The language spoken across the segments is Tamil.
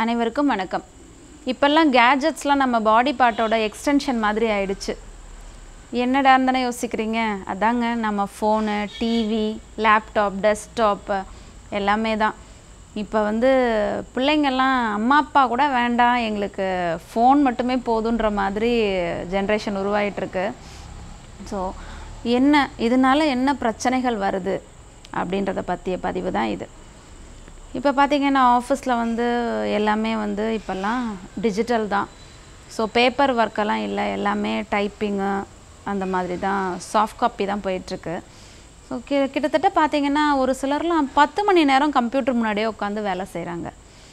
அனைவருக்கும் வணக்கம் இப்போல்லாம் கேஜெட்ஸ்லாம் நம்ம பாடி பார்ட்டோட எக்ஸ்டென்ஷன் மாதிரி ஆயிடுச்சு என்னடா தானே யோசிக்கிறீங்க அதாங்க நம்ம ஃபோனு டிவி லேப்டாப் டெஸ்க்டாப்பு எல்லாமே தான் இப்போ வந்து பிள்ளைங்கள்லாம் அம்மா அப்பா கூட வேண்டாம் எங்களுக்கு ஃபோன் மட்டுமே போதுன்ற மாதிரி ஜென்ரேஷன் உருவாயிட்டிருக்கு ஸோ என்ன இதனால என்ன பிரச்சனைகள் வருது அப்படின்றத பற்றிய பதிவு தான் இது இப்போ பார்த்தீங்கன்னா ஆஃபீஸில் வந்து எல்லாமே வந்து இப்போல்லாம் டிஜிட்டல் தான் ஸோ பேப்பர் ஒர்க்கெல்லாம் இல்லை எல்லாமே டைப்பிங்கு அந்த மாதிரி தான் சாஃப்ட் காப்பி தான் போயிட்டுருக்கு ஸோ கி கிட்டத்தட்ட பார்த்தீங்கன்னா ஒரு சிலர்லாம் பத்து மணி நேரம் கம்ப்யூட்டர் முன்னாடியே உட்காந்து வேலை செய்கிறாங்க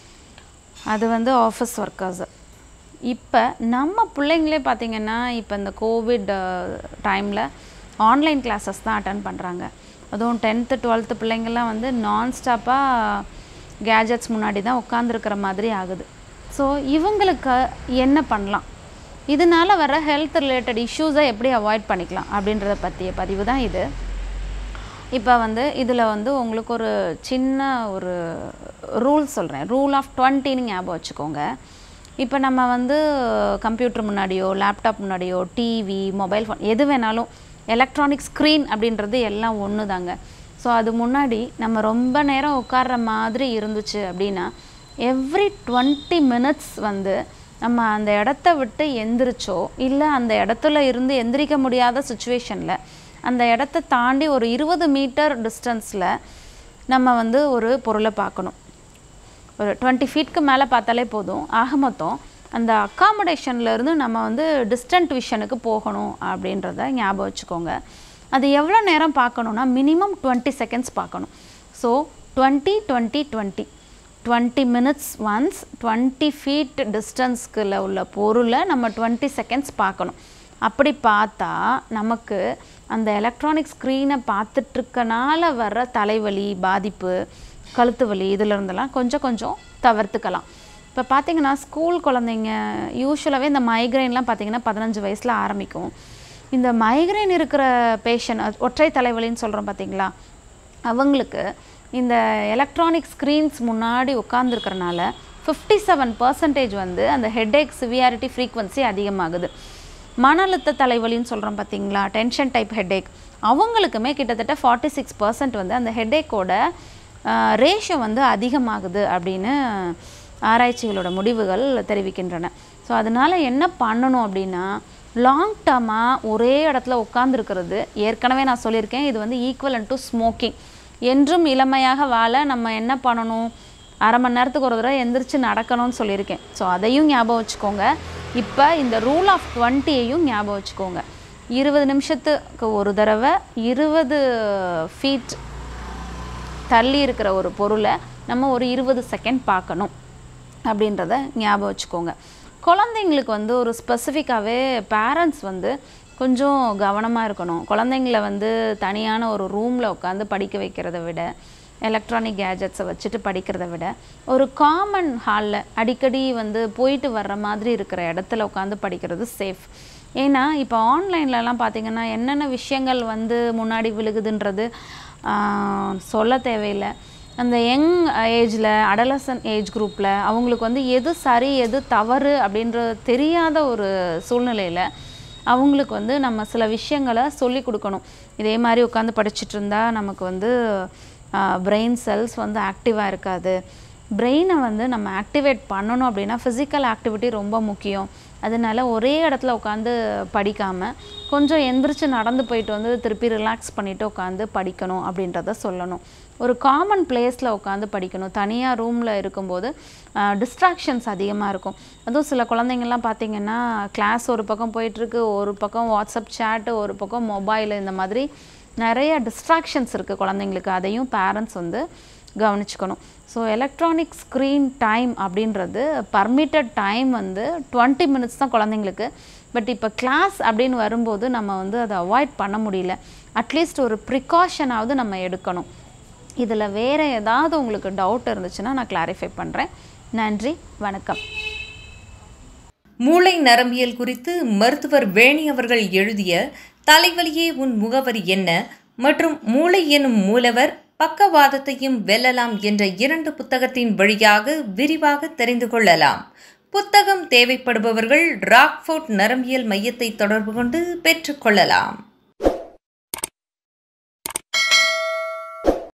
அது வந்து ஆஃபீஸ் ஒர்க்கர்ஸு இப்போ நம்ம பிள்ளைங்களே பார்த்தீங்கன்னா இப்போ இந்த கோவிட் டைமில் ஆன்லைன் கிளாஸஸ் தான் அட்டன் பண்ணுறாங்க அதுவும் டென்த்து டுவெல்த்து பிள்ளைங்கள்லாம் வந்து நான் ஸ்டாப்பாக கேஜெட்ஸ் முன்னாடி தான் உட்காந்துருக்கிற மாதிரி ஆகுது ஸோ இவங்களுக்கு என்ன பண்ணலாம் இதனால வர ஹெல்த் ரிலேட்டட் இஷ்யூஸை எப்படி அவாய்ட் பண்ணிக்கலாம் அப்படின்றத பற்றிய பதிவு தான் இது இப்போ வந்து இதில் வந்து உங்களுக்கு ஒரு சின்ன ஒரு ரூல் சொல்கிறேன் ரூல் ஆஃப் டுவெண்ட்டின்னு ஞாபகம் வச்சுக்கோங்க இப்போ நம்ம வந்து கம்ப்யூட்டர் முன்னாடியோ லேப்டாப் முன்னாடியோ டிவி மொபைல் ஃபோன் எது வேணாலும் எலக்ட்ரானிக் ஸ்க்ரீன் அப்படின்றது எல்லாம் ஒன்று தாங்க ஸோ அது முன்னாடி நம்ம ரொம்ப நேரம் உட்கார்ற மாதிரி இருந்துச்சு அப்படின்னா எவ்ரி டுவெண்ட்டி மினிட்ஸ் வந்து நம்ம அந்த இடத்த விட்டு எந்திரிச்சோ இல்லை அந்த இடத்துல இருந்து எந்திரிக்க முடியாத சுச்சுவேஷனில் அந்த இடத்த தாண்டி ஒரு இருபது மீட்டர் டிஸ்டன்ஸில் நம்ம வந்து ஒரு பொருளை பார்க்கணும் ஒரு டுவெண்ட்டி ஃபீட்க்கு மேலே பார்த்தாலே போதும் ஆக மொத்தம் அந்த accommodation-ல இருந்து நம்ம வந்து டிஸ்டன்ட் விஷனுக்கு போகணும் அப்படின்றத ஞாபகம் வச்சுக்கோங்க அது எவ்வளோ நேரம் பார்க்கணுன்னா மினிமம் டுவெண்ட்டி செகண்ட்ஸ் பார்க்கணும் so twenty twenty twenty twenty minutes once twenty feet டிஸ்டன்ஸ்க்குள்ள உள்ள பொருளை நம்ம டுவெண்ட்டி செகண்ட்ஸ் பார்க்கணும் அப்படி பார்த்தா நமக்கு அந்த எலக்ட்ரானிக் ஸ்க்ரீனை பார்த்துட்ருக்கனால வர்ற தலைவலி பாதிப்பு கழுத்து வலி இதில் இருந்தெல்லாம் கொஞ்சம் கொஞ்சம் தவிர்த்துக்கலாம் இப்போ பார்த்தீங்கன்னா ஸ்கூல் குழந்தைங்க யூஸ்வலாகவே இந்த மைக்ரைன்லாம் பார்த்தீங்கன்னா பதினஞ்சு வயசில் ஆரம்பிக்கும் இந்த மைக்ரைன் இருக்கிற பேஷண்ட் ஒற்றை தலைவலின்னு சொல்கிறோம் பார்த்தீங்களா அவங்களுக்கு இந்த எலக்ட்ரானிக் ஸ்க்ரீன்ஸ் முன்னாடி உட்காந்துருக்கறனால ஃபிஃப்டி செவன் பர்சன்டேஜ் வந்து அந்த ஹெட்ஏக் சிவியாரிட்டி ஃப்ரீக்வன்சி அதிகமாகுது மன அழுத்த தலைவலின்னு சொல்கிறோம் பார்த்தீங்களா டென்ஷன் டைப் ஹெட்ஏக் அவங்களுக்குமே கிட்டத்தட்ட ஃபார்ட்டி சிக்ஸ் பர்சன்ட் வந்து அந்த ஹெட்ஏக்கோட ரேஷியோ வந்து அதிகமாகுது அப்படின்னு ஆராய்ச்சிகளோட முடிவுகள் தெரிவிக்கின்றன ஸோ அதனால் என்ன பண்ணணும் அப்படின்னா லாங் டர்மாக ஒரே இடத்துல உட்காந்துருக்கிறது ஏற்கனவே நான் சொல்லியிருக்கேன் இது வந்து ஈக்குவல் டு ஸ்மோக்கிங் என்றும் இளமையாக வாழ நம்ம என்ன பண்ணணும் அரை மணி நேரத்துக்கு ஒரு தடவை எந்திரிச்சு நடக்கணும்னு சொல்லியிருக்கேன் ஸோ அதையும் ஞாபகம் வச்சுக்கோங்க இப்போ இந்த ரூல் ஆஃப் டுவெண்ட்டியையும் ஞாபகம் வச்சுக்கோங்க இருபது நிமிஷத்துக்கு ஒரு தடவை இருபது ஃபீட் தள்ளி இருக்கிற ஒரு பொருளை நம்ம ஒரு இருபது செகண்ட் பார்க்கணும் அப்படின்றத ஞாபகம் வச்சுக்கோங்க குழந்தைங்களுக்கு வந்து ஒரு ஸ்பெசிஃபிக்காகவே பேரண்ட்ஸ் வந்து கொஞ்சம் கவனமாக இருக்கணும் குழந்தைங்கள வந்து தனியான ஒரு ரூமில் உட்காந்து படிக்க வைக்கிறத விட எலக்ட்ரானிக் கேஜெட்ஸை வச்சுட்டு படிக்கிறத விட ஒரு காமன் ஹாலில் அடிக்கடி வந்து போயிட்டு வர்ற மாதிரி இருக்கிற இடத்துல உட்காந்து படிக்கிறது சேஃப் ஏன்னா இப்போ ஆன்லைன்லலாம் பார்த்தீங்கன்னா என்னென்ன விஷயங்கள் வந்து முன்னாடி விழுகுதுன்றது ஆஹ், சொல்ல தேவையில்லை அந்த யங் ஏஜில் அடலசன் ஏஜ் குரூப்பில் அவங்களுக்கு வந்து எது சரி எது தவறு அப்படின்றது தெரியாத ஒரு சூழ்நிலையில் அவங்களுக்கு வந்து நம்ம சில விஷயங்களை சொல்லி கொடுக்கணும் இதே மாதிரி உட்காந்து படிச்சுட்டு இருந்தா நமக்கு வந்து பிரெயின் செல்ஸ் வந்து ஆக்டிவாக இருக்காது பிரெயினை வந்து நம்ம ஆக்டிவேட் பண்ணணும் அப்படின்னா ஃபிசிக்கல் ஆக்டிவிட்டி ரொம்ப முக்கியம் அதனால ஒரே இடத்துல உட்காந்து படிக்காமல் கொஞ்சம் எந்திரிச்சு நடந்து போயிட்டு வந்து திருப்பி ரிலாக்ஸ் பண்ணிவிட்டு உட்காந்து படிக்கணும் அப்படின்றத சொல்லணும் ஒரு காமன் பிளேஸில் உட்காந்து படிக்கணும் தனியாக ரூமில் இருக்கும்போது டிஸ்ட்ராக்ஷன்ஸ் அதிகமாக இருக்கும் அதுவும் சில குழந்தைங்கள்லாம் பார்த்தீங்கன்னா கிளாஸ் ஒரு பக்கம் போயிட்டுருக்கு ஒரு பக்கம் வாட்ஸ்அப் சேட்டு ஒரு பக்கம் மொபைல் இந்த மாதிரி நிறைய டிஸ்ட்ராக்ஷன்ஸ் இருக்குது குழந்தைங்களுக்கு அதையும் பேரண்ட்ஸ் வந்து கவனிச்சுக்கணும் ஸோ எலக்ட்ரானிக் ஸ்க்ரீன் டைம் அப்படின்றது பர்மிட்டட் டைம் வந்து டுவெண்ட்டி மினிட்ஸ் தான் குழந்தைங்களுக்கு பட் இப்போ கிளாஸ் அப்படின்னு வரும்போது நம்ம வந்து அதை அவாய்ட் பண்ண முடியல அட்லீஸ்ட் ஒரு ப்ரிகாஷனாவது நம்ம எடுக்கணும் இதில் வேறு ஏதாவது உங்களுக்கு டவுட் இருந்துச்சுன்னா நான் கிளாரிஃபை பண்ணுறேன் நன்றி வணக்கம் மூளை நரம்பியல் குறித்து மருத்துவர் வேணி அவர்கள் எழுதிய தலைவலியே உன் முகவரி என்ன மற்றும் மூளை எனும் மூலவர் பக்கவாதத்தையும் வெல்லலாம் என்ற இரண்டு புத்தகத்தின் வழியாக விரிவாக தெரிந்து கொள்ளலாம் புத்தகம் தேவைப்படுபவர்கள் ராக்ஃபோர்ட் நரம்பியல் மையத்தை தொடர்பு கொண்டு பெற்றுக்கொள்ளலாம்